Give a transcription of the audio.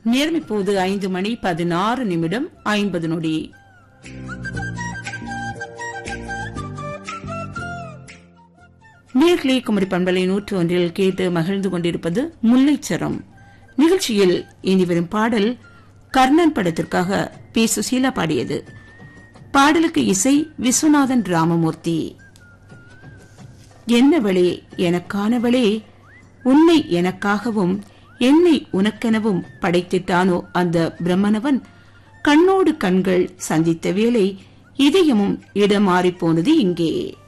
நேரம் இப்போது ஐந்து மணி பதினாறு நிமிடம் ஐம்பது நொடி நேர்களே குமரி பண்பலை நூற்று ஒன்றில் கேட்டு மகிழ்ந்து கொண்டிருப்பது முல்லைச்சரம் நிகழ்ச்சியில் இனி வரும் பாடல் கர்ணன் படத்திற்காக பி சுசீலா பாடியது பாடலுக்கு இசை விஸ்வநாதன் ராமமூர்த்தி என்னவளே எனக்கானவளே உன்னை எனக்காகவும் என்னை உனக்கெனவும் படைத்திட்டானோ அந்த பிரம்மனவன் கண்ணோடு கண்கள் சந்தித்த வேளை இதயமும் இடமாறிப் போனது இங்கே